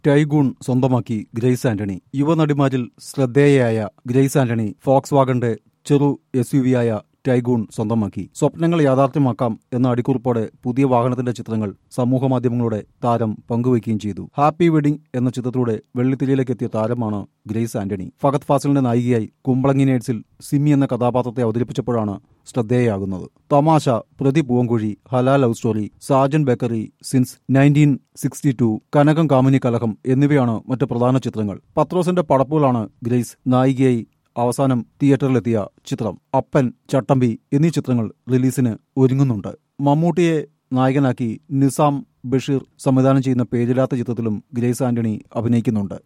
Tiguan സ്വന്തമാക്കി ഗ്രേസ് ആന്റണി യുവനടിമാരിൽ ശ്രദ്ധേയയായ ഗ്രേസ് ആന്റണി ഫോക്സ് വാഗന്റെ ചെറു എസ് യു വിയായ ടൈഗൂൺ സ്വന്തമാക്കി സ്വപ്നങ്ങൾ യാഥാർത്ഥ്യമാക്കാം എന്ന അടിക്കുറിപ്പോടെ പുതിയ വാഹനത്തിന്റെ ചിത്രങ്ങൾ സമൂഹമാധ്യമങ്ങളുടെ താരം പങ്കുവയ്ക്കുകയും ചെയ്തു ഹാപ്പി വെഡിംഗ് എന്ന ചിത്രത്തിലൂടെ വെള്ളിത്തിരിയിലേക്ക് എത്തിയ താരമാണ് ഗ്രേസ് ആന്റണി ഫഹദ് ഫാസിലിന്റെ നായികയായി കുമ്പളങ്ങി നേഴ്സിൽ സിമി എന്ന കഥാപാത്രത്തെ അവതരിപ്പിച്ചപ്പോഴാണ് ശ്രദ്ധേയയാകുന്നത് Thamaasha Prathi Poovankozhi Halal love story Sajan bakery since nineteen sixty two Kanakam Kamini Kalaham എന്നിവയാണ് മറ്റ് പ്രധാന ചിത്രങ്ങൾ പത്രോസിന്റെ പടപ്പുകളാണ് ഗ്രേസ് നായികയായി അവസാനം തിയേറ്ററിലെത്തിയ ചിത്രം അപ്പൻ ചട്ടമ്പി എന്നീ ചിത്രങ്ങൾ റിലീസിന് ഒരുങ്ങുന്നുണ്ട് മമ്മൂട്ടിയെ നായകനാക്കി നിസാം ബഷീർ സംവിധാനം ചെയ്യുന്ന പേരില്ലാത്ത ചിത്രത്തിലും ഗ്രേസ് ആന്റണി അഭിനയിക്കുന്നുണ്ട്